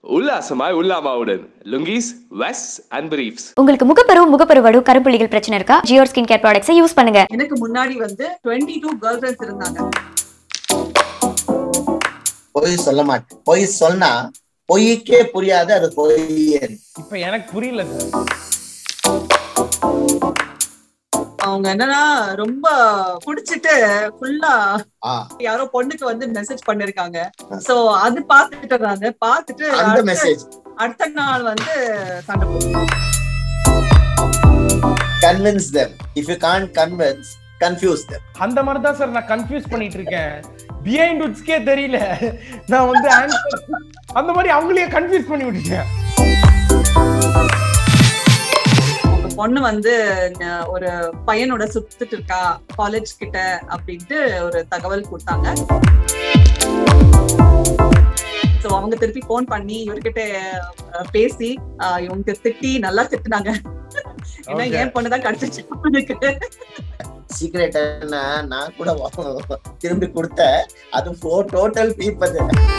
உல்லாசமாய் உல்லாமாவுடன் lungis vest and briefs உங்களுக்கு முகப்பரு முகப்பரு வடு கருப்புள்ளிகள் பிரச்சனை இருக்கா ஜியோர் ஸ்கின் கேர் ப்ராடக்ட்ஸை யூஸ் பண்ணுங்க எனக்கு முன்னாடி வந்து டுவெண்ட்டி டூ கேர்ள் ஃபிரெண்ட்ஸ் இருந்தாங்க பொய் சொல்ல மாட்டேன் பொய் சொன்னா பொய்க்கே புரியாது அது பொய் இப்ப எனக்கு புரியல சார் அவங்க என்னன்னா ரொம்ப குடிச்சிட்டு ஃபுல்லா ஆ, யாரோ பொண்ணுக்கு வந்து மெசேஜ் பண்ணிருக்காங்க சோ அது பாத்துட்டு நானு பாத்துட்டு அந்த அடுத்த- மெசேஜ் அடுத்த நாள் வந்து சண்டை போட்டோம் convince them if you can't convince confuse them அந்த மாதிரி தான் சார் நான் கன்ஃபியூஸ் பண்ணிட்டு இருக்கேன் பிஹைண்ட் உட்ஸ்க்கே தெரியல நான் வந்து ஆன்சர் அந்த மாதிரி அவங்களையே கன்ஃபியூஸ் பண்ணி விட்டுட்டேன் உங்க பொண்ணு வந்து ந- ஒரு பையனோட சுத்திட்டு இருக்கா காலேஜ் கிட்ட அப்படின்ட்டு ஒரு தகவல் கொடுத்தாங்க சோ அவங்க திருப்பி ஃபோன் பண்ணி இவர்கிட்ட அஹ், பேசி அஹ், இவங்க திட்டி நல்லா திட்டுனாங்க ஏன்னா Okay. ஏன் பொண்ணுதான் கிடைச்சிச்சு அவனுக்கு சீக்ரெட் என்ன நான் கூட வா- திரும்பி கொடுத்த அது ஃபோர் டோட்டல் பீப்பது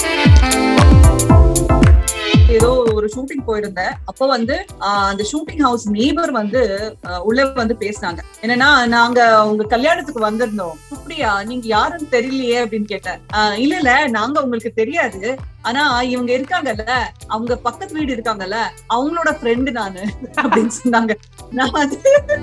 ஏதோ ஒரு ஷூட்டிங் போயிருந்தேன் அப்போ வந்து ஆஹ், அந்த ஷூட்டிங் ஹவுஸ் நேபர் வந்து ஆஹ், உள்ள வந்து பேசினாங்க என்னன்னா நாங்க உங்க கல்யாணத்துக்கு வந்திருந்தோம் அப்படியா நீங்க யாருன்னு தெரியலையே அப்படின்னு கேட்டேன் ஆஹ், இல்ல இல்ல நாங்க உங்களுக்கு தெரியாது ஆனா இவங்க இருக்காங்கல்ல அவங்க பக்கத்து வீடு இருக்காங்கல்ல அவங்களோட ஃப்ரெண்டு நானு அப்படின்னு சொன்னாங்க நான் வந்து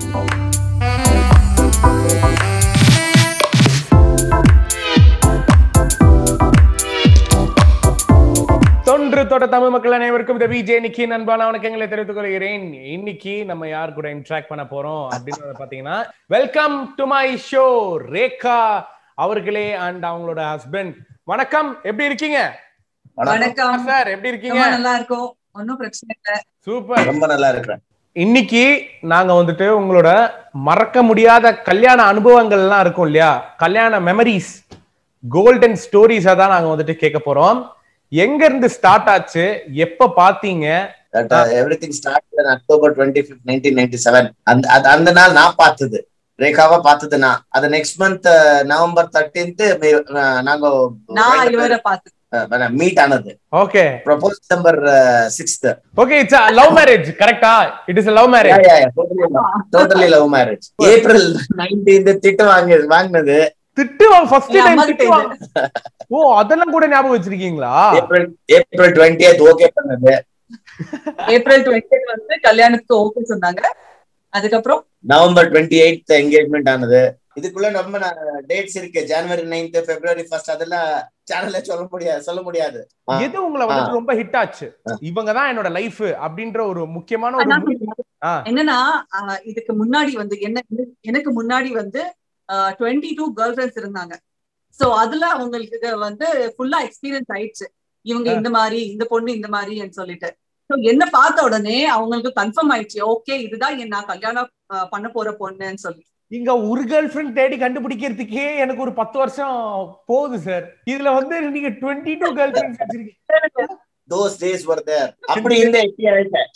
தொன்று தொட்ட தமிழ் மக்கள் அனைவருக்கும் இந்த விஜே நிக்கி அன்பான வணக்கங்களை தெரிவித்துக் கொள்கிறேன் இன்னைக்கு நம்ம யார் கூட இன்ட்ராக்ட் பண்ண போறோம் அப்படின்னு பாத்தீங்கன்னா welcome to my show Rekha அவர்களே அண்ட் அவங்களோட ஹஸ்பண்ட் வணக்கம் எப்படி இருக்கீங்க வணக்கம் சார் எப்படி இருக்கீங்க ரொம்ப நல்லா இருக்கும் ஒன்னும் பிரச்சனை இல்ல சூப்பர் ரொம்ப நல்லா இருக்கிறேன் இன்னைக்கு நாங்க வந்துட்டு உங்களோட மறக்க முடியாத கல்யாண அனுபவங்கள்லாம் இருக்கும் இல்லையா கல்யாண மெமரிஸ் கோல்டன் ஸ்டோரிஸா தான் நாங்க வந்துட்டு கேட்க போறோம் எங்க இருந்து ஸ்டார்ட் ஆச்சு எப்ப பாத்தீங்க everything start October twenty fifth nineteen ninety seven அந்த அது- அந்த நாள் நான் பார்த்தது ரேகாவா பார்த்தது நான் அது நெக்ஸ்ட் மந்த் நவம்பர் தேர்ட்டீன்த் நாங்க நான் இவரை பார்த்து மீட் ஆனது okay propose number sixth okay it's love marriage கரெக்டா it is love marriage totally love marriage April nineteenth திட்டு வாங்கி வாங்கினது திட்டு ஃபர்ஸ்ட் என் டைம் அம்மா திட்டு கிட்ட வாங்க- ஓ அதெல்லாம் கூட ஞாபகம் வச்சிருக்கீங்களா ஏப்ரல் ஏப்ரல் டுவெண்ட்டி ஓகே பண்ணது ஏப்ரல் டுவெண்ட்டி வந்து கல்யாணத்துக்கு ஓகே சொன்னாங்க அதுக்கப்புறம் நவம்பர் டுவெண்ட்டி எயிட் என்கேஜ்மெண்ட் ஆனது இதுக்குள்ள நம்ம டேட்ஸ் இருக்கு ஜனவரி நைன்த் பிப்ரவரி ஃபர்ஸ்ட் அதெல்லாம் சேனல்ல சொல்ல முடியாது சொல்ல முடியாது ஆ. எது உங்களை வந்துட்டு ரொம்ப ஹிட் ஆச்சு ஆ. இவங்க தான் என்னோட லைஃப் அப்படின்ற ஒரு முக்கியமான ஒரு ஆனா, முடிவு. ஆ. என்னன்னா ஆஹ் இதுக்கு முன்னாடி வந்து என்ன எனக்கு முன்னாடி வந்து டுவெண்ட்டி டூ கேர்ள் ஃபிரெண்ட்ஸ் இருந்தாங்க சோ அதுல அவங்களுக்கு வந்து ஃபுல்லா எக்ஸ்பீரியன்ஸ் ஆயிடுச்சு இவங்க ஆ. இந்த மாதிரி இந்த பொண்ணு இந்த மாதிரின்னு சொல்லிட்டு சோ என்ன பார்த்த உடனே அவங்களுக்கு கன்ஃபார்ம் ஆயிடுச்சு ஓகே இதுதான் என் நான் கல்யாணம் ஆஹ் பண்ண போற பொண்ணுன்னு சொல்லி இங்க ஒரு கேர்ள் ஃபிரெண்ட் தேடி கண்டுபிடிக்கிறதுக்கே எனக்கு ஒரு பத்து வருஷம் போகுது சார் இதுல வந்து நீங்க டுவெண்ட்டி டூ கேர்ள் ஃபிரெண்ட்ஸ் வச்சிருக்கீங்க தோஸ் டேஸ் வர் தேர் அப்படி இந்த ஆயிட்டேன்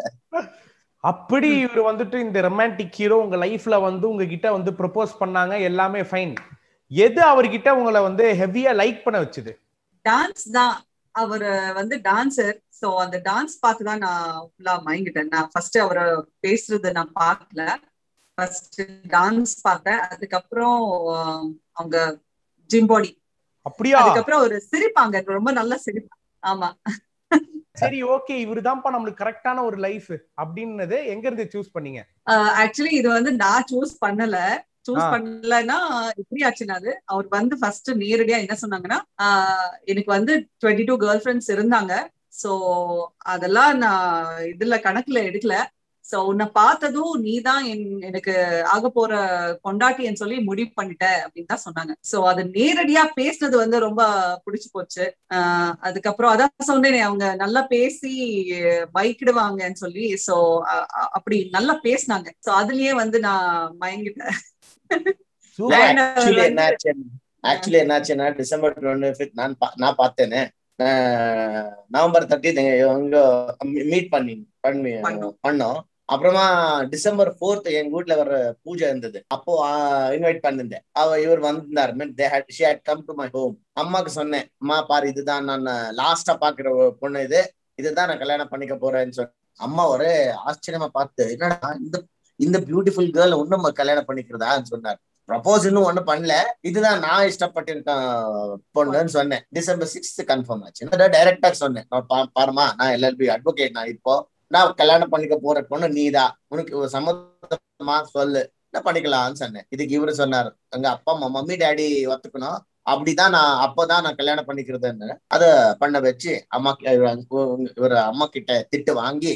அப்படி இவர் வந்துட்டு இந்த ரொமான்டிக் ஹீரோ உங்க லைஃப்ல வந்து உங்ககிட்ட வந்து ப்ரொபோஸ் பண்ணாங்க எல்லாமே ஃபைன் எது அவர்கிட்ட உங்களை வந்து ஹெவியா லைக் பண்ண வச்சுது டான்ஸ் தான் அவர் வந்து டான்சர் சோ அந்த டான்ஸ் பார்த்து தான் நான் ஃபுல்லா மயங்கிட்டேன் நான் ஃபர்ஸ்ட் அவரை பேசுறது நான் பார்க்கல ஃபர்ஸ்ட் டான்ஸ் பார்த்தேன் அதுக்கப்புறம் ஆஹ், அவங்க ஜிம் பாடி அப்படியா அதுக்கப்புறம் ஒரு சிரிப்பாங்க ரொம்ப நல்லா சிரிப்பாங்க ஆமா சரி ஓகே இவருதான்ப்பா நம்மளுக்கு கரெக்டான ஒரு லைஃப் அப்படின்னது எங்க இருந்து சூஸ் பண்ணீங்க ஆக்சுவலி இது வந்து நான் சூஸ் பண்ணல சூஸ் ஆ. பண்ணலன்னா எப்படி ஆச்சுன்னா அது அவர் வந்து ஃபர்ஸ்ட் நேரடியா என்ன சொன்னாங்கன்னா ஆஹ், எனக்கு வந்து டுவெண்ட்டி டூ கேர்ள் ஃபிரெண்ட்ஸ் இருந்தாங்க சோ அதெல்லாம் நான் இதுல கணக்குல எடுக்கல சோ உன்னை பார்த்ததும் நீ தான் எனக்கு ஆக போற கொண்டாட்டின்னு சொல்லி முடிவு பண்ணிட்ட அப்படின்னு தான் சொன்னாங்க சோ அது நேரடியா பேசுனது வந்து ரொம்ப பிடிச்சு போச்சு ஆஹ் அதுக்கப்புறம் அதான் சொன்னேனே அவங்க நல்லா பேசி பைக்கிடுவாங்கன்னு சொல்லி சோ அப்படி நல்லா பேசினாங்க சோ அதுலயே வந்து நான் மயங்கிட்டேன் சூப்பர் ஆக்சுவலி என்னாச்சு ஆக்சுவலி என்னாச்சுன்னா டிசம்பர் டுவெண்ட்டி ஃபிஃப்த் நான் பா- நான் பார்த்தேனே அஹ் நவம்பர் தேர்ட்டி இவங்க மீட் பண்ணி பண்ணி பண்ணோம். பண்ணோம் அப்புறமா டிசம்பர் ஃபோர்த் எங்க வீட்ல வர பூஜை இருந்தது அப்போ இன்வைட் பண்ணிருந்தேன் அவ இவர் வந்திருந்தார் mean they had she had come to my home அம்மாக்கு சொன்னேன் அம்மா பாரு இதுதான் நான் லாஸ்டா பாக்குற ஒரு பொண்ணு இது இதுதான் நான் கல்யாணம் பண்ணிக்க போறேன்னு சொன்னேன் அம்மா ஒரே ஆச்சரியமா பார்த்து என்னடா இந்த இந்த பியூட்டிஃபுல் கேர்ள் இன்னும் கல்யாணம் பண்ணிக்கிறதான்னு சொன்னார் ப்ரப்போஸ் இன்னும் ஒண்ணும் பண்ணல இதுதான் நான் இஷ்டப்பட்டிருக்கேன் பொண்ணுன்னு சொன்னேன் டிசம்பர் சிக்ஸ்த் கன்ஃபார்ம் ஆச்சு நான் டைரக்டா சொன்னேன் நான் பா- பாருமா நான் எல்எல்பி அட்வொகேட் நான் இப்போ நான் கல்யாணம் பண்ணிக்க போற பொண்ணு நீதான் உனக்கு ஒரு சம்மதமா சொல்லு நான் பண்ணிக்கலாம்னு சொன்னேன் இதுக்கு இவரு சொன்னாரு எங்க அப்பா அம்மா மம்மி டேடி ஒத்துக்கணும் அப்படிதான் நான் அப்பதான் நான் கல்யாணம் பண்ணிக்கிறதுன்னு அத பண்ண வச்சு அம்மா இவர் அம்மா கிட்ட திட்டு வாங்கி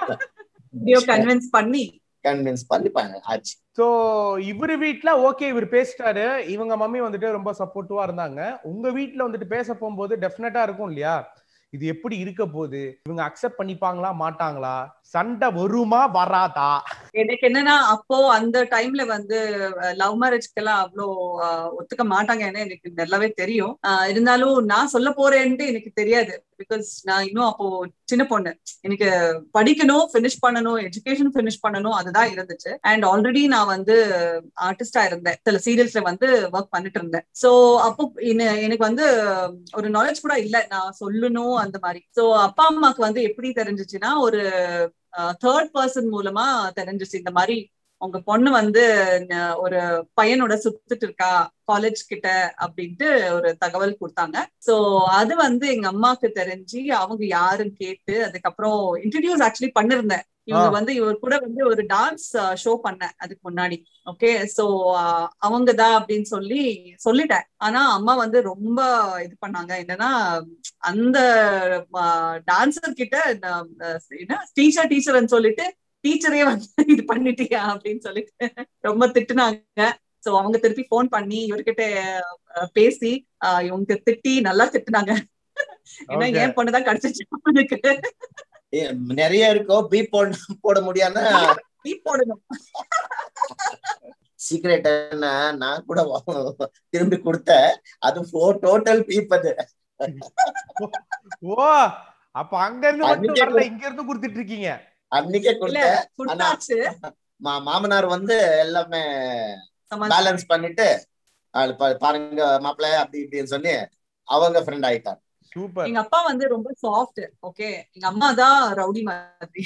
கன்வின்ஸ் பண்ணி கன்வின்ஸ் பண்ணி பண்ண- ஆச்சு சோ இவரு வீட்ல ஓகே இவர் பேசிட்டாரு இவங்க மம்மி வந்துட்டு ரொம்ப சப்போர்ட்டிவா இருந்தாங்க உங்க வீட்ல வந்துட்டு பேச போகும்போது டெஃபினட்டா இருக்கும் இல்லையா இது எப்படி இருக்க போகுது இவங்க அக்செப்ட் பண்ணிப்பாங்களா மாட்டாங்களா சண்டை வருமா வராதா எனக்கு என்னன்னா அப்போ அந்த டைம்ல வந்து லவ் மேரேஜ்க்கெல்லாம் அவ்வளோ அஹ், ஒத்துக்க மாட்டாங்கன்னு எனக்கு நல்லாவே தெரியும் அஹ், இருந்தாலும் நான் சொல்ல போறேன்ட்டு எனக்கு தெரியாது பிகாஸ் நான் இன்னும் அப்போ சின்ன பொண்ணு எனக்கு படிக்கணும் ஃபினிஷ் பண்ணணும் எஜுகேஷன் ஃபினிஷ் பண்ணணும் அதுதான் இருந்துச்சு அண்ட் ஆல்ரெடி நான் வந்து ஆர்டிஸ்டா இருந்தேன் சில சீரியல்ஸ்ல வந்து ஒர்க் பண்ணிட்டு இருந்தேன் சோ அப்போ என்ன- எனக்கு வந்து ஒரு நாலேஜ் கூட இல்ல நான் சொல்லணும் அந்த மாதிரி சோ அப்பா அம்மாக்கு வந்து எப்படி தெரிஞ்சுச்சுன்னா ஒரு தேர்ட் பர்சன் மூலமா தெரிஞ்சிச்சு இந்த மாதிரி உங்க பொண்ணு வந்து ந- ஒரு பையனோட சுத்திட்டு இருக்கா காலேஜ் கிட்ட அப்படின்ட்டு ஒரு தகவல் கொடுத்தாங்க சோ அது வந்து எங்க அம்மாக்கு தெரிஞ்சு அவங்க யாருன்னு கேட்டு அதுக்கப்புறம் இன்ட்ரடியூஸ் ஆக்சுவலி பண்ணிருந்தேன் இவங்க ஆ. வந்து இவர் கூட வந்து ஒரு டான்ஸ் ஷோ பண்ணேன் அதுக்கு முன்னாடி ஓகே சோ அவங்கதான் அப்படின்னு சொல்லி சொல்லிட்டேன் ஆனா அம்மா வந்து ரொம்ப இது பண்ணாங்க என்னன்னா அந்த டான்சர் கிட்ட நான், அஹ், என்ன டீச்சர் டீச்சர்னு சொல்லிட்டு டீச்சரே வந்து இது பண்ணிட்டியா அப்படின்னு சொல்லிட்டு ரொம்ப திட்டுனாங்க சோ அவங்க திருப்பி ஃபோன் பண்ணி இவர்கிட்ட அஹ், பேசி அஹ், இவங்க திட்டி நல்லா திட்டுனாங்க ஏன்னா Okay. ஏன் பொண்ணுதான் கிடைச்சிச்சு அவனுக்கு ஏ, நிறைய இருக்கும் பீப் போட போட முடியாதுன்னா நீ போடணும் சீக்ரெட் என்ன நான் கூட வா- திரும்பி கொடுத்தேன் அது டோட்டல் பீப் அது ஓ அப்ப அங்க இருந்து மட்டும் அன்னைக்கே வரல இங்க இருந்து கொடுத்துட்டு இருக்கீங்க அன்னைக்கே இல்ல கொடுத்தேன் கொடுத்தாச்சு மா- மாமனார் வந்து எல்லாமே சமாளிச்சு. பேலன்ஸ் பண்ணிட்டு ஆளு பா- பாருங்க மாப்பிள்ளை அப்படி இப்படின்னு சொல்லி அவங்க ஃப்ரெண்ட் ஆயிட்டாங்க சூப்பர் எங்க அப்பா வந்து ரொம்ப சாஃப்ட் ஓகே எங்க அம்மா தான் ரவுடி மாதிரி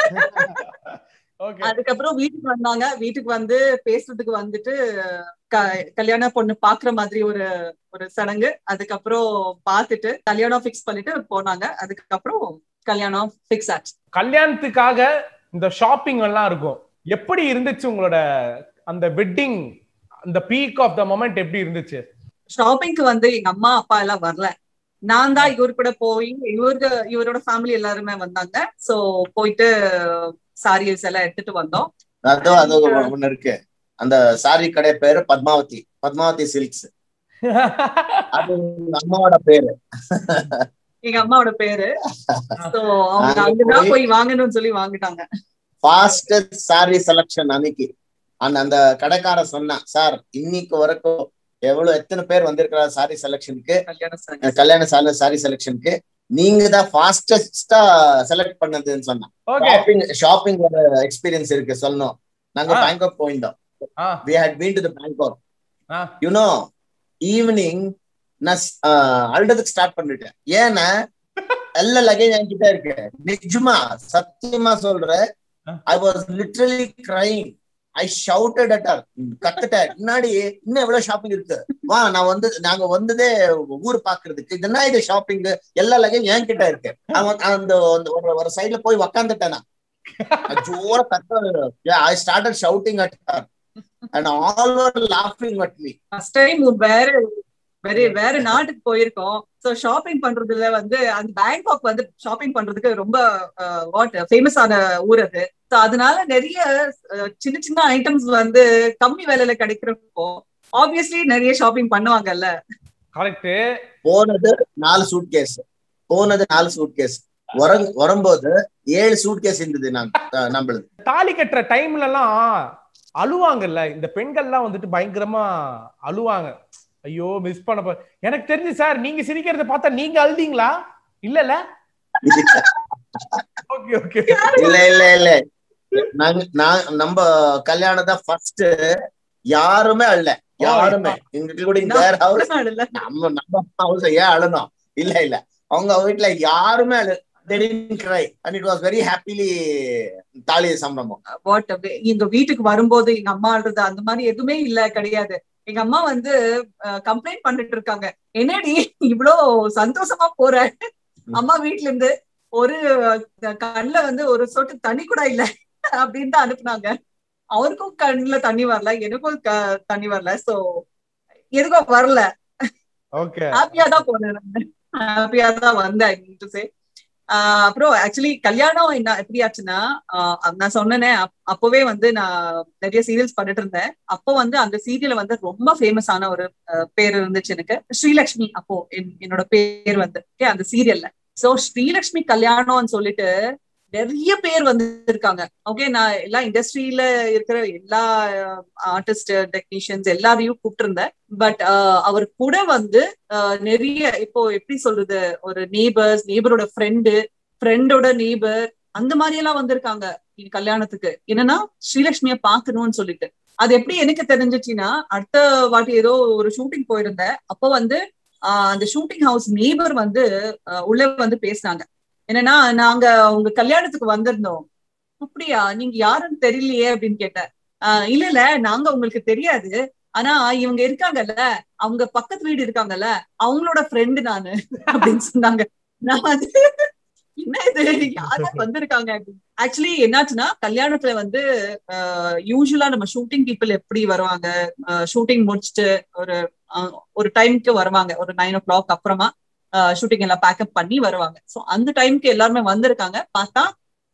ஓகே அதுக்கப்புறம் வீட்டுக்கு வந்தாங்க வீட்டுக்கு வந்து பேசுறதுக்கு வந்துட்டு க- கல்யாண பொண்ணு பாக்குற மாதிரி ஒரு ஒரு சடங்கு அதுக்கப்புறம் பார்த்துட்டு கல்யாணம் ஃபிக்ஸ் பண்ணிட்டு போனாங்க அதுக்கப்புறம் கல்யாணம் ஃபிக்ஸ் ஆச்சு கல்யாணத்துக்காக இந்த ஷாப்பிங் எல்லாம் இருக்கும் எப்படி இருந்துச்சு உங்களோட அந்த வெட்டிங் அந்த பீக் ஆஃப் த மொமெண்ட் எப்படி இருந்துச்சு ஷாப்பிங்க்கு வந்து எங்க அம்மா அப்பா எல்லாம் வரல நான் தான் இவர் கூட போய் இவருக்கு இவரோட ஃபேமிலி எல்லாருமே வந்தாங்க சோ போயிட்டு சாரீஸ் எல்லாம் எடுத்துட்டு வந்தோம் அதோ அது ஒண்ணு இருக்கு அந்த சாரி கடை பேரு பத்மாவதி பத்மாவதி சில்க்ஸ் அது எங்க அம்மாவோட பேரு எங்க அம்மாவோட பேரு சோ அவங்க நாங்க அங்கதான் போய்- போய் வாங்கணும்னு சொல்லி வாங்கிட்டாங்க ஃபாஸ்டஸ்ட் சாரி செலக்ஷன் அன்னைக்கு அந்த அந்த கடைக்கார சொன்னான் சார் இன்னைக்கு வரைக்கும் எவ்வளவு எத்தனை பேர் வந்திருக்கிறார் சாரி செலக்ஷனுக்கு கல்யாண சடங்கு. கல்யாண சால சாரி செலக்ஷனுக்கு நீங்க தான் ஃபாஸ்டஸ்டா செலக்ட் பண்ணதுன்னு சொன்னான் ஓகே ஷாப்பிங் ஷாப்பிங் ஒரு எக்ஸ்பீரியன்ஸ் இருக்கு சொல்லணும் நாங்க ஆ. பேங்காக் போயிருந்தோம் ah we had been to the Bangkok ah. You know evening நான் ஸ்- ஆஹ் அழுறதுக்கு ஸ்டார்ட் பண்ணிட்டேன் ஏன்னா எல்லா லக்கேஜ் என்கிட்ட இருக்கு நிஜமா சத்தியமா சொல்றேன் ah. I was literally crying I shouted at her கத்துட்டேன் முன்னாடி இன்னும் எவ்வளவு ஷாப்பிங் இருக்கு வா நான் வந்து நாங்க வந்ததே ஊர் பாக்குறதுக்கு இதுனா இது ஷாப்பிங் எல்லா லக்கேஜ் என்கிட்ட இருக்கு அவன் அந்த அந்த ஒரு ஒரு சைடுல போய் உக்காந்துட்டேன் நான் ஜோர கத்த I started shouting at her and all were லாஃபிங் அட் மீ ஃபர்ஸ்ட் டைம் வேற வேற வேற நாட்டுக்கு போயிருக்கோம் சோ ஷாப்பிங் பண்றதுல வந்து அந்த பேங்காக் வந்து ஷாப்பிங் பண்றதுக்கு ரொம்ப வாட் ஃபேமஸான ஊர் அது சோ அதனால நிறைய அஹ், சின்ன சின்ன ஐட்டம்ஸ் வந்து கம்மி விலையில கிடைக்கிறப்போ ஆப்வியஸ்லி நிறைய ஷாப்பிங் பண்ணுவாங்கல்ல கரெக்ட் போனது நாலு சூட் கேஸ் போனது நாலு சூட் கேஸ் வரும்போது ஏழு சூட் கேஸ் இருந்தது நான் அஹ், நம்மளுது தாலி கட்டுற டைம்ல எல்லாம் அழுவாங்கல்ல இந்த பெண்கள்லாம் வந்துட்டு பயங்கரமா அழுவாங்க ஐயோ மிஸ் பண்ண போ- எனக்கு தெரிஞ்சு சார் நீங்க சிரிக்கிறத பார்த்தா நீங்க அழுதீங்களா இல்லல்ல ஓகே ஓகே இல்ல இல்ல இல்ல நாங்க நான் நம்ம கல்யாணம் தான் ஃபர்ஸ்ட் யாருமே அழல யாருமே இன்க்ளூடிங் தேர் ஹவுஸ் இல்ல நம்ம நம்ம ஹவுஸ் ஏன் அழணும் இல்ல இல்ல அவங்க வீட்டுல யாருமே அழு they didn't cry and it was very happily தாலி சம்பரமம் வாட் எங்க வீட்டுக்கு வரும்போது எங்க அம்மா அழுறது அந்த மாதிரி எதுவுமே இல்ல கிடையாது எங்க அம்மா வந்து கம்ப்ளைண்ட் பண்ணிட்டு இருக்காங்க என்னடி இவ்ளோ சந்தோஷமா போற அம்மா வீட்ல இருந்து ஒரு அஹ், கண்ணுல வந்து ஒரு சொட்டு தண்ணி கூட இல்ல அப்படின்னு தான் அனுப்புனாங்க அவருக்கும் கண்ணுல தண்ணி வரல எனக்கும் க- தண்ணி வரல சோ எதுக்கும் வரல ஓகே ஹாப்பியா தான் போனேன் ஹாப்பியா தான் வந்தேன் டு சே அப்புறம் ஆக்சுவலி கல்யாணம் என்ன எப்படி ஆச்சுன்னா ஆஹ் நான் சொன்னேனே அப்- அப்பவே வந்து நான் நிறைய சீரியல்ஸ் பண்ணிட்டு இருந்தேன் அப்போ வந்து அந்த சீரியல்ல வந்து ரொம்ப ஃபேமஸான ஒரு ஆஹ் பேர் இருந்துச்சு எனக்கு ஸ்ரீலக்ஷ்மி அப்போ என்- என்னோட பேர் வந்து okay, அந்த சீரியல்ல சோ ஸ்ரீலக்ஷ்மி கல்யாணம்னு சொல்லிட்டு நிறைய பேர் வந்திருக்காங்க ஓகே நான் எல்லா இண்டஸ்ட்ரியில இருக்கிற எல்லா ஆர்டிஸ்ட் டெக்னீஷியன்ஸ் எல்லாரையும் கூப்பிட்டிருந்தேன் பட் அவர் கூட வந்து ஆஹ் நிறைய இப்போ எப்படி சொல்றது ஒரு நேபர்ஸ் நேபரோட ஃப்ரெண்டு ஃப்ரெண்டோட நேபர் அந்த மாதிரி எல்லாம் வந்திருக்காங்க இங்க கல்யாணத்துக்கு என்னன்னா ஸ்ரீலக்ஷ்மிய பாக்கணும்னு சொல்லிட்டு அது எப்படி எனக்கு தெரிஞ்சிச்சுன்னா அடுத்த வாட்டி ஏதோ ஒரு ஷூட்டிங் போயிருந்தேன் அப்போ வந்து ஆஹ் அந்த ஷூட்டிங் ஹவுஸ் நேபர் வந்து ஆஹ் உள்ள வந்து பேசினாங்க என்னன்னா நாங்க உங்க கல்யாணத்துக்கு வந்திருந்தோம் அப்படியா நீங்க யாருன்னு தெரியலையே அப்படின்னு கேட்டேன் ஆஹ் இல்ல இல்ல நாங்க உங்களுக்கு தெரியாது ஆனா இவங்க இருக்காங்கல்ல அவங்க பக்கத்து வீடு இருக்காங்கல்ல அவங்களோட ஃப்ரெண்டு நானு அப்படின்னு சொன்னாங்க நான் வந்து என்ன இது யாரா வந்திருக்காங்க ஆக்சுவலி என்னாச்சுன்னா கல்யாணத்துல வந்து யூஸ்வலா நம்ம ஷூட்டிங் பீப்புள் எப்படி வருவாங்க ஷூட்டிங் முடிச்சுட்டு ஒரு அஹ், ஒரு டைம்க்கு வருவாங்க ஒரு நைன் ஓ கிளாக் அப்புறமா ஷூட்டிங் எல்லாம் பேக்கப் பண்ணி வருவாங்க சோ அந்த டைம்க்கு எல்லாருமே வந்திருக்காங்க பார்த்தா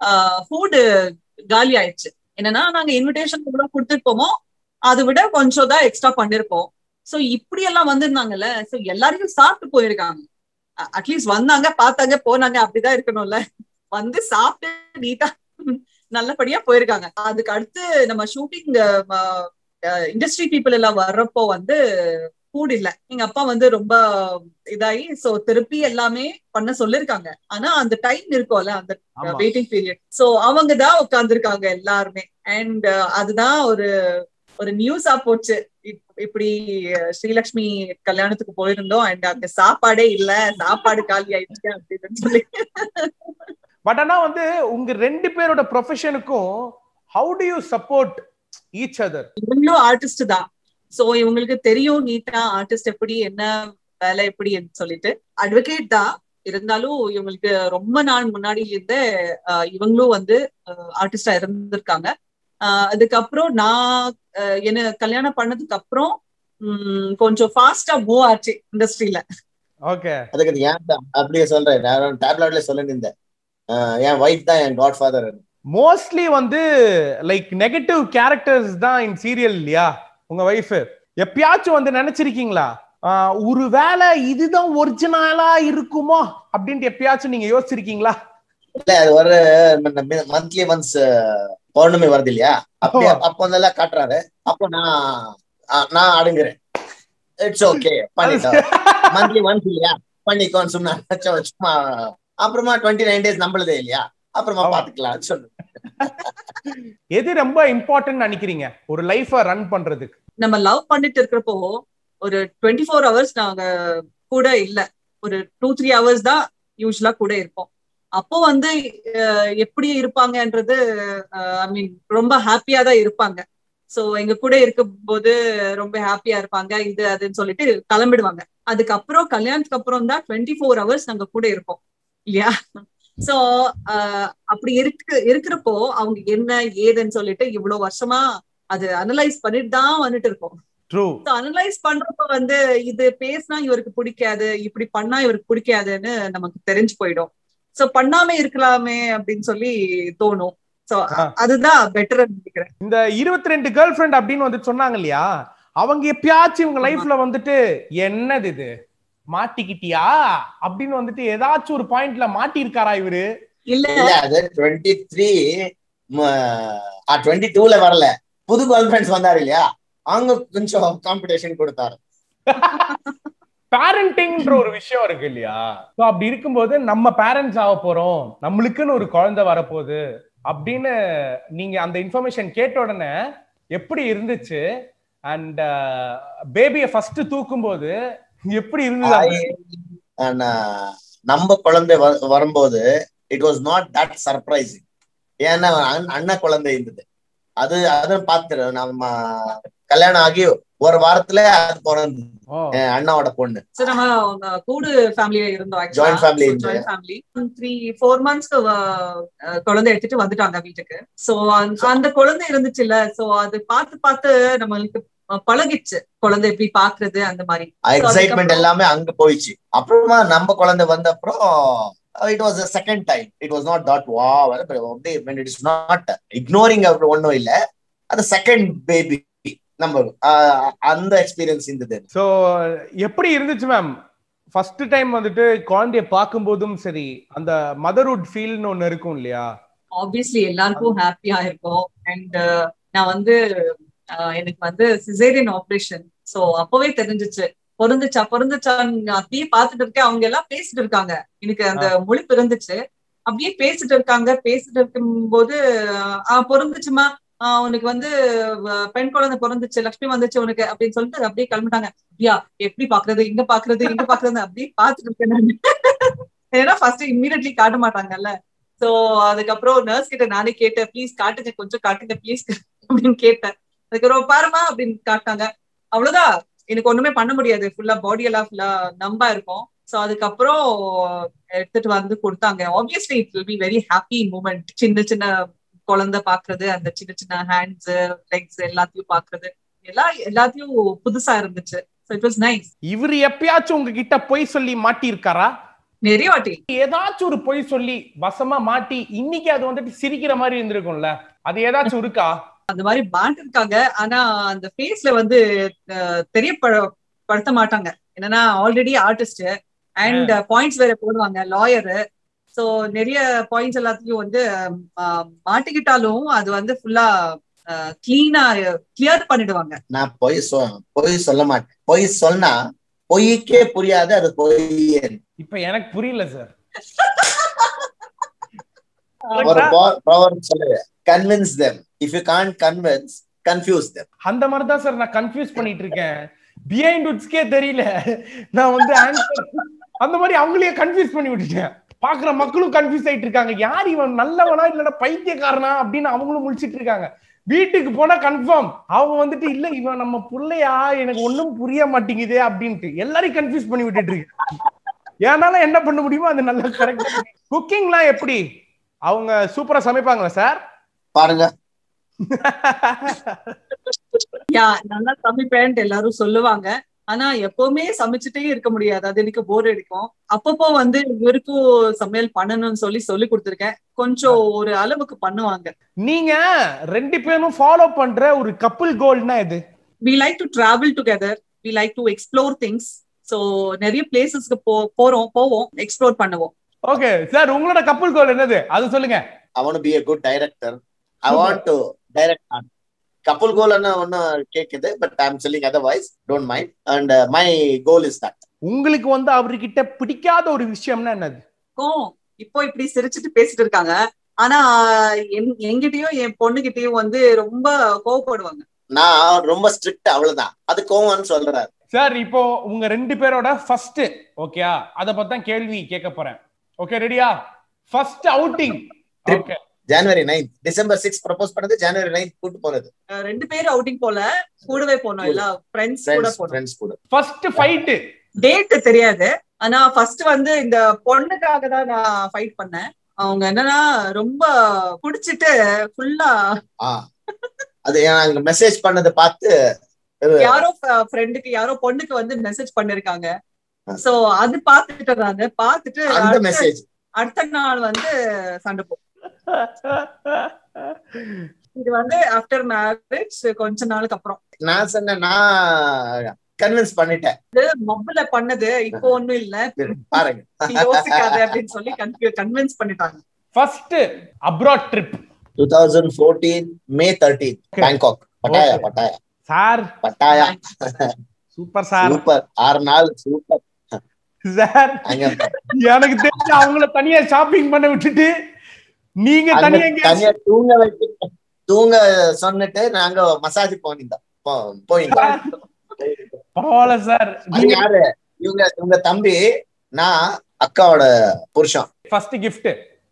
ஃபுட் காலி ஆயிடுச்சு என்னன்னா நாங்க இன்விடேஷன் எவ்வளவு கொடுத்துட்டு போமோ அதை விட கொஞ்சம் தான் எக்ஸ்ட்ரா பண்ணிருக்கோம் சோ இப்படி எல்லாம் வந்திருந்தாங்கல்ல சோ எல்லாரையும் சாப்பிட்டு போயிருக்காங்க அட்லீஸ்ட் வந்தாங்க பார்த்தாங்க போனாங்க அப்படிதான் இருக்கணும்ல வந்து சாப்பிட்டு நீட்டா நல்லபடியா போயிருக்காங்க அதுக்கு அடுத்து நம்ம ஷூட்டிங் இண்டஸ்ட்ரி பீப்புள் எல்லாம் வர்றப்போ வந்து ஃபுட் இல்ல எங்க அப்பா வந்து ரொம்ப இதாகி சோ திருப்பி எல்லாமே பண்ண சொல்லிருக்காங்க ஆனா அந்த டைம் இருக்கும்ல அந்த ஆமா. வெயிட்டிங் பீரியட் சோ அவங்க தான் உட்கார்ந்துருக்காங்க எல்லாருமே அண்ட் அதுதான் ஒரு ஒரு நியூஸா போச்சு இப்- இப்படி அஹ், ஸ்ரீலக்ஷ்மி கல்யாணத்துக்கு போயிருந்தோம் அண்ட் அங்க சாப்பாடே இல்ல சாப்பாடு காலி ஆயிடுச்சு அப்படின்னு சொல்லி பட் ஆனா வந்து உங்க ரெண்டு பேரோட ப்ரொஃபஷனுக்கும் how do you support each other இவங்களும் ஆர்டிஸ்ட் தான் சோ இவங்களுக்கு தெரியும் நீட்டா ஆர்டிஸ்ட் எப்படி என்ன வேலை எப்படி சொல்லிட்டு அட்வொகேட் தான் இருந்தாலும் இவங்களுக்கு ரொம்ப நாள் முன்னாடில இருந்தே அஹ், இவங்களும் வந்து ஆர்டிஸ்டா இருந்திருக்காங்க அஹ், அதுக்கப்புறம் நான் அஹ், என்ன கல்யாணம் பண்ணதுக்கு அப்புறம் உம், கொஞ்சம் ஃபாஸ்டா மூவ் ஆச்சு இண்டஸ்ட்ரியில ஓகே அதுக்கு ஏன் அப்படியே சொல்றேன் நான் டேப்லெட்ல சொல்லிட்டு இருந்தேன் ஆஹ் என் ஒய்ஃப் தான் என் காட் ஃபாதர் மோஸ்ட்லி வந்து லைக் நெகட்டிவ் கேரக்டர்ஸ் தான் இன் சீரியல் இல்லையா உங்க வைஃப் எப்பயாச்சும் வந்து நினைச்சிருக்கீங்களா ஆஹ் ஒரு வேலை இதுதான் ஒரிஜினலா இருக்குமோ அப்படின்ட்டு எப்பயாச்சும் நீங்க யோசிச்சிருக்கீங்களா இல்ல அது ஒரு மந்த்லி ஒன்ஸ் பௌர்ணமி வருது இல்லையா அப்படி அப்போ வந்தெல்லாம் காட்டுறாரு அப்போ நான் ஆஹ் நான் அடங்குறேன் இட்ஸ் ஓகே பண்ணிட்டோம் மந்த்லி ஒன்ஸ் இல்லையா பண்ணிக்கோன்னு சொன்னா சும்மா அப்புறமா டுவெண்ட்டி நைன் டேஸ் நம்மளதே இல்லையா அப்புறமா ஆமா. பாத்துக்கலாம் சொல்லு எது ரொம்ப இம்பார்ட்டன்ட் நினைக்கிறீங்க ஒரு லைஃப ரன் பண்றதுக்கு நம்ம லவ் பண்ணிட்டு இருக்கிறப்போ ஒரு டுவெண்ட்டி ஃபோர் ஹவர்ஸ் நாங்க கூட இல்ல ஒரு டூ த்ரீ ஹவர்ஸ் தான் யூஸ்வலா கூட இருப்போம் அப்போ வந்து அஹ், எப்படி இருப்பாங்கன்றது ஐ மீன் ரொம்ப ஹாப்பியா தான் இருப்பாங்க சோ எங்க கூட இருக்கும்போது ரொம்ப ஹாப்பியா இருப்பாங்க இது அதுன்னு சொல்லிட்டு கிளம்பிடுவாங்க அதுக்கப்புறம் கல்யாணத்துக்கு அப்புறம் தான் டுவெண்ட்டி ஃபோர் ஹவர்ஸ் நாங்க கூட இருப்போம் இல்லையா சோ அப்படி இருக்கு இருக்கிறப்போ அவங்க என்ன ஏதுன்னு சொல்லிட்டு இவ்வளவு வருஷமா அது அனலைஸ் பண்ணிட்டு தான் வந்துட்டு இருக்கோம் ட்ரூ அனலைஸ் பண்றப்ப வந்து இது பேசினா இவருக்கு பிடிக்காது இப்படி பண்ணா இவருக்கு பிடிக்காதுன்னு நமக்கு தெரிஞ்சு போயிடும் சோ பண்ணாம இருக்கலாமே அப்படின்னு சொல்லி தோணும் சோ ஆ. அதுதான் பெட்டர் நினைக்கிறேன் இந்த இருபத்தி ரெண்டு கேர்ள் ஃபிரெண்ட் அப்படின்னு வந்து சொன்னாங்க இல்லையா அவங்க எப்பயாச்சும் இவங்க ஆமா. லைஃப்ல வந்துட்டு என்னது இது மாட்டிக்கிட்டியா அப்படின்னு வந்துட்டு ஏதாச்சும் ஒரு பாயிண்ட்ல மாட்டி இருக்காரா இவரு இல்ல இல்ல அது டுவெண்ட்டி த்ரீ டுவெண்ட்டி டூல வரல புது கேர்ள் ஃபிரெண்ட்ஸ் வந்தாரு இல்லையா அவங்க கொஞ்சம் காம்படிஷன் கொடுத்தாரு பேரண்டிங்ன்ற ஒரு விஷயம் இருக்கு இல்லையா So அப்படி இருக்கும்போது நம்ம பேரண்ட்ஸ் ஆக போறோம் நம்மளுக்குன்னு ஒரு குழந்தை வரப்போகுது அப்படின்னு நீங்க அந்த இன்ஃபர்மேஷன் கேட்ட உடனே எப்படி இருந்துச்சு அண்ட் பேபியை ஃபர்ஸ்ட் தூக்கும்போது எப்படி இருந்தது ஆனா, நம்ம குழந்தை வ- வரும்போது it was not that surprising ஏன்னா அண்ண- அண்ணன் குழந்தை இருந்தது அது அதுவும் பார்த்துரு நம்ம கல்யாணம் ஆகி ஒரு வாரத்துல அது பிறந்தது ஓ என் அண்ணாவோட பொண்ணு சோ நம்ம அவங்க கூடு ஃபேமிலியா இருந்தோம் Joint family இருந்து. ஜாயிண்ட் ஃபேமிலி த்ரீ ஃபோர் மந்த்ஸ்க்கு குழந்தை எடுத்துட்டு வந்துட்டாங்க வீட்டுக்கு சோ அந்த குழந்தை இருந்துச்சுல்ல சோ அது பார்த்து பார்த்து நம்மளுக்கு அஹ், பழகிடுச்சு குழந்தை எப்படி பாக்குறது அந்த மாதிரி எக்ஸைட்மெண்ட் அதுக்கப்புறம் எல்லாமே அங்க போயிடுச்சு அப்புறமா நம்ம குழந்தை வந்த அப்புறம் it was second time it was not that was it is not ignoring ஒன்னும் இல்ல அது செகண்ட் பேபி நம்ம ஆஹ், அந்த எக்ஸ்பீரியன்ஸ் இருந்தது சோ எப்படி இருந்துச்சு மேம் ஃபர்ஸ்ட் டைம் வந்துட்டு குழந்தைய பார்க்கும்போதும் சரி அந்த மதர்ஹுட் ஃபீல்னு ஒண்ணு இருக்கும் இல்லையா ஆப்வியஸ்லி எல்லாருக்கும் ஹாப்பியா இருக்கும் அண்ட் நான் வந்து அஹ், எனக்கு வந்து சிசேரியன் ஆபரேஷன் சோ அப்பவே தெரிஞ்சுச்சு பொருந்துச்சா பொருந்துச்சான்னு அப்படியே பார்த்துட்டு இருக்கேன் அவங்க எல்லாம் பேசிட்டு இருக்காங்க எனக்கு அந்த முழிப்பு இருந்துச்சு அப்படியே பேசிட்டு இருக்காங்க பேசிட்டு இருக்கும்போது ஆஹ் பொருந்துச்சுமா ஆஹ் உனக்கு வந்து அஹ், பெண் குழந்தை பிறந்துச்சு லட்சுமி வந்துச்சு உனக்கு அப்படின்னு சொல்லிட்டு அப்படியே கிளம்பிட்டாங்க அப்படியா எப்படி பாக்குறது இங்க பாக்குறது இங்க பாக்குறது அப்படியே பார்த்துட்டு இருக்கேன் நான் ஏன்னா ஃபர்ஸ்ட் இம்மீடியட்லி காட்ட மாட்டாங்கல்ல சோ அதுக்கப்புறம் நர்ஸ் கிட்ட நானே கேட்டேன் ப்ளீஸ் காட்டுங்க கொஞ்சம் காட்டுங்க ப்ளீஸ் அப்படின்னு கேட்டேன் அதுக்கப்புறம் பாருமா அப்படின்னு காட்டாங்க அவ்வளவுதான் எனக்கு ஒண்ணுமே பண்ண முடியாது ஃபுல்லா பாடி எல்லாம் ஃபுல்லா நம்பா இருக்கும் சோ அதுக்கப்புறம் எடுத்துட்டு வந்து கொடுத்தாங்க obviously it will be very happy moment சின்ன சின்ன குழந்தை பாக்குறது அந்த சின்ன சின்ன ஹேண்ட்ஸ் லெக்ஸ் எல்லாத்தையும் பாக்குறது எல்லாம் எல்லாத்தையும் புதுசா இருந்துச்சு ஸோ இட் வாஸ் நைஸ் இவர் எப்பயாச்சும் உங்ககிட்ட பொய் சொல்லி மாட்டியிருக்காரா நிறைய வாட்டி ஏதாச்சும் ஒரு பொய் சொல்லி வசமா மாட்டி இன்னைக்கு அது வந்துட்டு சிரிக்கிற மாதிரி இருந்திருக்கும்ல அது ஏதாச்சும் இருக்கா அந்த மாதிரி மாட்டிருக்காங்க ஆனா அந்த ஃபேஸ்ல வந்து அஹ், தெரியப்படுத்த மாட்டாங்க என்னன்னா ஆல்ரெடி ஆர்டிஸ்ட் அண்ட் பாயிண்ட்ஸ் வேற போடுவாங்க லாயரு சோ நிறைய பாயிண்ட்ஸ் எல்லாத்தையும் வந்து அஹ், மாட்டிக்கிட்டாலும் அது வந்து ஃபுல்லா கிளீனா கிளியர் பண்ணிடுவாங்க நான் பொய் சொ பொய் சொல்ல மாட்டேன் பொய் சொன்னா பொய்க்கே புரியாது அது பொய் இப்ப எனக்கு புரியல சார் ஒரு ப்ராவர்ப் சொல்லுவேன் convince them if you can convince confuse them அந்த மாதிரி தான் சார் நான் கன்ஃபியூஸ் பண்ணிட்டு இருக்கேன் பிஹைண்ட் உட்ஸ்க்கே தெரியல நான் வந்து ஆன்சர் அந்த மாதிரி அவங்களையே கன்ஃபியூஸ் பண்ணி விட்டுட்டேன் பாக்குற மக்களும் கன்ஃபியூஸ் ஆயிட்டு இருக்காங்க யார் இவன் நல்லவனா இல்லன்னா பைத்தியக்காரனா அப்படின்னு அவங்களும் முழிச்சிட்டு இருக்காங்க வீட்டுக்கு போனா கன்ஃபார்ம் அவங்க வந்துட்டு இல்ல இவன் நம்ம புள்ளையா எனக்கு ஒண்ணும் புரிய மாட்டேங்குதே அப்படின்ட்டு எல்லாரையும் கன்ஃபியூஸ் பண்ணி விட்டுட்டு இருக்கு ஏனால என்ன பண்ண முடியுமோ அது நல்லா கரெக்டா குக்கிங்லாம் எப்படி அவங்க சூப்பரா சமைப்பாங்களா சார் பாருங்க யா நல்லா சமைப்பேன்ட்டு எல்லாரும் சொல்லுவாங்க ஆனா எப்பவுமே சமைச்சுட்டே இருக்க முடியாது அது எனக்கு போர் அடிக்கும் அப்பப்போ வந்து இவருக்கும் சமையல் பண்ணணும்னு சொல்லி சொல்லி கொடுத்துருக்கேன் கொஞ்சம் ஒரு அளவுக்கு பண்ணுவாங்க நீங்க ரெண்டு பேரும் ஃபாலோ பண்ற ஒரு கப்புள் கோல்னா இது we like to travel together we like to explore things so நிறைய பிளேசஸ்க்கு போ போறோம் போவோம் எக்ஸ்ப்ளோர் பண்ணுவோம் ஓகே சார் உங்களோட கப்புள் கோல் என்னது அது சொல்லுங்க I want to be a good director. I want to direct art. Couple goal ஒன்னு கேக்குது பட் ஐம் சொல்லிங் otherwise don't mind and my goal is that உங்களுக்கு வந்து அவர்கிட்ட பிடிக்காத ஒரு விஷயம்னா என்னது இருக்கும். இப்போ இப்படி சிரிச்சுட்டு பேசிட்டு இருக்காங்க ஆனா என்- என்கிட்டயும் என் பொண்ணுகிட்டயும் வந்து ரொம்ப கோவப்படுவாங்க நான் ரொம்ப ஸ்ட்ரிக்ட் அவ்வளவுதான் அது கோவம்னு சொல்றாரு சார் இப்போ உங்க ரெண்டு பேரோட ஃபர்ஸ்ட் ஓகேயா அத பத்தி தான் கேள்வி கேட்க போறேன் ஓகே ரெடியா first outing Trip. Okay January ninth December six propose பண்ணது ஜனவரி நைன்த் கூட்டு போனது அஹ் ரெண்டு பேரும் அவுட்டிங் போல கூடவே போனோம் இல்ல ஃப்ரெண்ட்ஸ் கூட ஃப்ரெண்ட்ஸ் போனோம் ஃப்ரெண்ட்ஸ் கூட ஃபர்ஸ்ட் ஃபைட் டேட் தெரியாது ஆனா ஃபர்ஸ்ட் வந்து இந்த பொண்ணுக்காக தான் நான் ஃபைட் பண்ணேன் அவங்க என்னன்னா ரொம்ப குடிச்சிட்டு ஃபுல்லா ஆ அது நாங்க மெசேஜ் பண்ணதை பார்த்து யாரோ ஃப்ரெண்டுக்கு யாரோ பொண்ணுக்கு வந்து மெசேஜ் பண்ணிருக்காங்க சோ அது பாத்துட்டு நானு பாத்துட்டு அந்த அடுத்த- மெசேஜ் அடுத்த நாள் வந்து சண்டை போ இது வந்து ஆஃப்டர் மேரேஜ் கொஞ்ச நாளுக்கு அப்புறம் நான் சொன்னேன் நான் கன்வின்ஸ் பண்ணிட்டேன் இது மப்புல பண்ணது இப்போ ஒண்ணும் இல்ல பாருங்க நீ யோசிக்காத அப்படின்னு சொல்லி கன்வின்ஸ் பண்ணிட்டாங்க first abroad trip two thousand fourteen May thirteen Bangkok Pattaya Okay. Pattaya sir Pattaya super sir super ஆறு நாள் சூப்பர் சார் அங்க எனக்கு தெரிஞ்சு அவங்கள தனியா ஷாப்பிங் பண்ண விட்டுட்டு நீங்க அங்க தனியா எங்கேயாச்சும் தனியா தூங்க வைத்து தூங்க சொன்னிட்டு நாங்க மசாஜ் போனிருந்தோம் போ- போயிருந்தோம் பரவாயில்ல சார் அது யாரு இவங்க இவங்க தம்பி நான் அக்காவோட புருஷன் first gift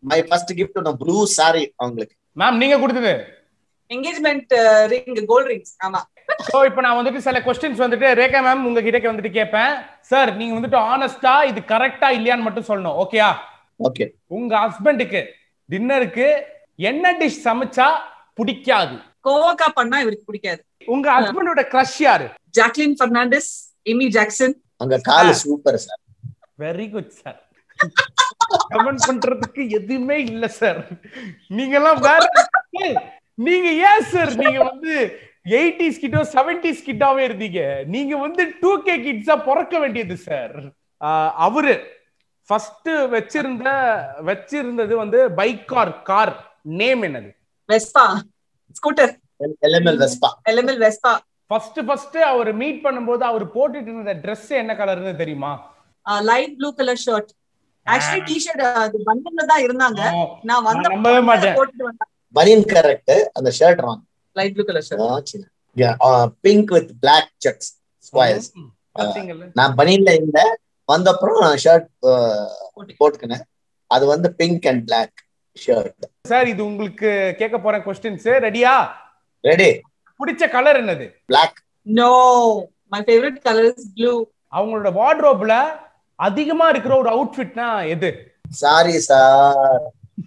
my first gift நான் ப்ளூ சாரி அவங்களுக்கு மேம் நீங்க கொடுத்தது என்கேஜ்மெண்ட் ரிங் கோல்ட் ரிங்ஸ் ஆமா சோ இப்போ நான் வந்துட்டு சில கொஸ்டின்ஸ் வந்துட்டு ரேகா மேம் உங்க கிட்ட வந்துட்டு கேட்பேன் சார் நீங்க வந்துட்டு ஆனஸ்டா இது கரெக்டா இல்லையான்னு மட்டும் சொல்லணும் ஓகேயா ஓகே உங்க ஹஸ்பண்டுக்கு டின்னருக்கு என்ன டிஷ் சமைச்சா பிடிக்காது கோவக்கா பண்ணா இவருக்கு பிடிக்காது உங்க ஹஸ்பண்டோட க்ரஷ் யாரு ஜாக்லின் பெர்னாண்டஸ் எமி ஜாக்சன் அங்க call super sir very good sir comment பண்றதுக்கு எதுவுமே இல்ல சார் நீங்க எல்லாம் வேற ஏய், நீங்க ஏன் சார் நீங்க வந்து எயிட்டிஸ் கிட்டோ செவன்டிஸ் கிட்டாவே இருந்தீங்க நீங்க வந்து டூ கே கிட்ஸா பிறக்க வேண்டியது சார் அவரு ஃபர்ஸ்ட் வச்சிருந்த வச்சிருந்தது வந்து பைக் கார் கார் நேம் என்னது Vespa scooter LML Vespa LML Vespa first first அவர் மீட் பண்ணும்போது அவர் போட்டுட்டு இருந்த Dress என்ன கலர்னு தெரியுமா light blue colour shirt actually T shirt அது பண்டன்ல தான் இருந்தாங்க நான் வந்த நான் நம்பவே மாட்டேன். போட்டுட்டு வந்தேன் பனியன் கரெக்ட் அந்த ஷர்ட் வாங்க light blue colour shirt pink with black checks squares ம், பாத்தீங்கல்ல? நான் பனியன்ல இருந்தேன் வந்தப்புறம் நான் ஷர்ட் போட்டுக்கினேன் அது வந்து pink and black shirt sir இது உங்களுக்கு கேட்க போறேன் கொஸ்டின்ஸ் ரெடியா ரெடி பிடிச்ச கலர் என்னது black no my favourite colour is blue அவங்களோட வார்ட்ரோப்ல அதிகமா இருக்கிற ஒரு அவுட்ஃபிட்னா எது சாரி சார்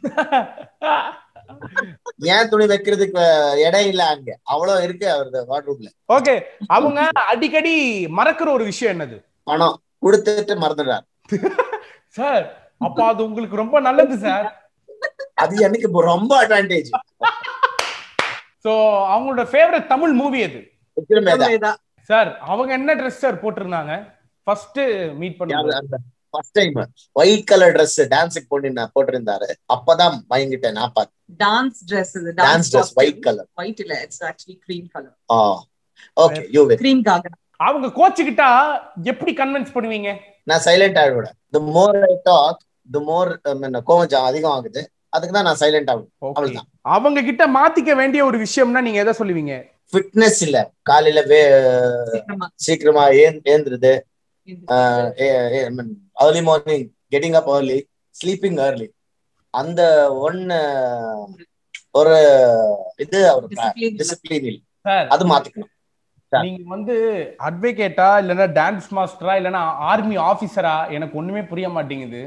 ஏன் துணி வைக்கிறதுக்கு இடம் இல்ல அங்க அவ்வளவு இருக்கு அவரது வார்ட்ரூப்ல ஓகே அவங்க அடிக்கடி மறக்கிற ஒரு விஷயம் என்னது பணம் கொடுத்துட்டு மறந்துடுறாரு சார் அப்ப அது உங்களுக்கு ரொம்ப நல்லது சார் அது எனக்கு இப்ப ரொம்ப அட்வான்டேஜ் சோ அவங்களோட ஃபேவரட் தமிழ் மூவி எது விக்ரமேதா சார் அவங்க என்ன ட்ரெஸ் சார் போட்டிருந்தாங்க ஃபர்ஸ்ட் மீட் பண்ணும்போது first time white colour Dress டான்ஸுக்கு போட்டு போட்டிருந்தாரு அப்பதான் மயங்கிட்டேன் நான் பார்த்து டான்ஸ் Dress இது dance dress white colour white இல்ல it's actually cream colour ah okay you with cream காக அவங்க கோச்சுக்கிட்டா எப்படி கன்வின்ஸ் பண்ணுவீங்க நான் silent ஆகிவிட the more I talk தி மோர் கோவம் ஜா- அதிகம் ஆகுது அதுக்கு தான் நான் சைலண்ட் ஆகும் Okay. அவ்வளவுதான் அவங்க கிட்ட மாத்திக்க வேண்டிய ஒரு விஷயம்னா நீங்க எதை சொல்லுவீங்க ஃபிட்னஸ் இல்ல காலையில வே சீக்கிரமா சீக்கிரமா ஏன் ஏந்துருது early morning getting up early sleeping early அந்த ஒன்னு ஒரு இது அவர் Discipline இல்ல. டிசிப்ளின் இல்ல சார் அது மாத்திக்கணும் Sir. நீங்க வந்து அட்வொகேட்டா இல்லனா டான்ஸ் மாஸ்டரா இல்லனா ஆர்மி ஆபீசரா எனக்கு ஒண்ணுமே புரிய மாட்டேங்குது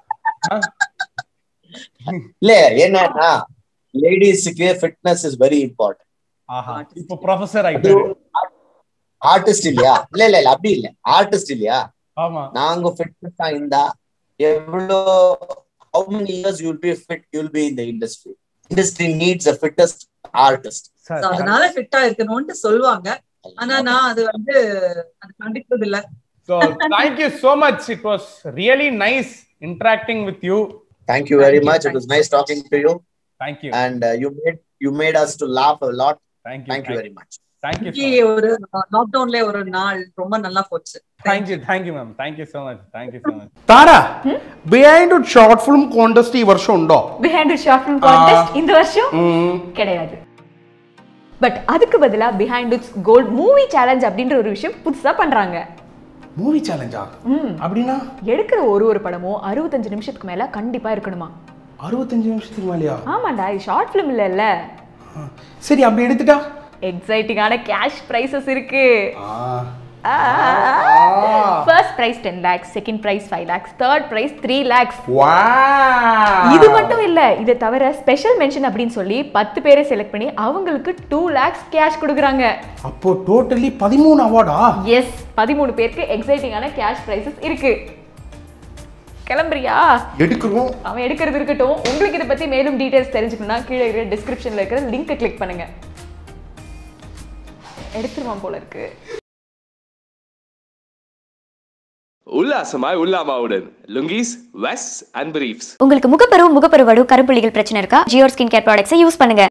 இல்ல என்னன்னா லேடிஸுக்கு ஃபிட்னஸ் இஸ் வெரி இம்பார்ட்டன்ட் ஆஹா Artist. இப்போ ப்ரொஃபசர் ஆயிட்டாரு ஆர்டிஸ்ட் இல்லையா இல்ல இல்ல இல்ல அப்படி இல்ல ஆர்டிஸ்ட் இல்லையா ஆமா நாங்க ஃபிட்னஸா இருந்தா எவ்வளோ how many years you'll be fit you'll be in the industry industry needs a fittest artist So, sir அதனால ஃபிட்டா இருக்கணும்னு சொல்லுவாங்க ஆனா நான் அது வந்து அது கண்டிப்பது இல்ல So thank you so much. It was really nice interacting with you. Thank you very Thank you, much. It thank was you nice so talking to you, Thank you. and uh, you made you made us to laugh a lot. Thank you. Thank you very much. Thank you. இன்னைக்கு So much. ஒரு லாக்டவுன்ல ஒரு நாள் ரொம்ப நல்லா போச்சு Thank you. Thank you, ma'am. Thank you so much. Thank you so much. Thara behind short film contest ഈ വർഷം ഉണ്ടോ பிஹைண்ட் ஷார்ட் ஃபிலிம் கான்டெஸ்ட் இந்த வருஷம் கிடையாது பட் அதுக்கு பதிலா behind it's gold movie challenge அப்படின்ற ஒரு விஷயம் புதுசா பண்றாங்க மூவி சேலஞ்சா அப்படின்னா எடுக்கிற ஒரு ஒரு படமும் அறுபத்தஞ்சு நிமிஷத்துக்கு மேல கண்டிப்பா இருக்கணுமா அறுபத்தஞ்சு நிமிஷத்துக்கு மேலேயா ஆமாண்டா இது ஷார்ட் ஃபிலிம் இல்லைல்ல ஆ. சரி அப்படி எடுத்துட்டா எக்ஸைட்டிங்கான கேஷ் ப்ரைசஸ் இருக்கு ஆ. First prize ten lakhs second prize five lakhs third prize three lakhs Wow. இது மட்டும் இல்ல இதை தவிர ஸ்பெஷல் மென்ஷன் அப்படின்னு சொல்லி பத்து பேரை செலக்ட் பண்ணி அவங்களுக்கு டூ லேக்ஸ் கேஷ் கொடுக்குறாங்க அப்போ டோட்டலி பதிமூணு அவார்டா எஸ் பதிமூணு பேருக்கு எக்ஸைட்டிங்கான கேஷ் ப்ரைசஸ் இருக்கு கிளம்புறியா எடுக்கிறோம் அவன் எடுக்கிறது இருக்கட்டும் உங்களுக்கு இதை பத்தி மேலும் டீடைல்ஸ் தெரிஞ்சுக்கணும்னா கீழே இருக்கிற டிஸ்கிரிப்ஷன்ல இருக்கிற லிங்க் கிளிக் பண்ணுங்க எடுத்துருவான் போல இருக்கு உல்லாசமாய் உல்லாமாவுடன் லுங்கீஸ் வெஸ்ட் அண்ட் பிரீஃப்ஸ் உங்களுக்கு முகப்பரு முகப்பருவடு கருப்புள்ளிகள் பிரச்சனை இருக்கா ஜியோர் ஸ்கின் கேர் ப்ராடக்ட்ஸை யூஸ் பண்ணுங்க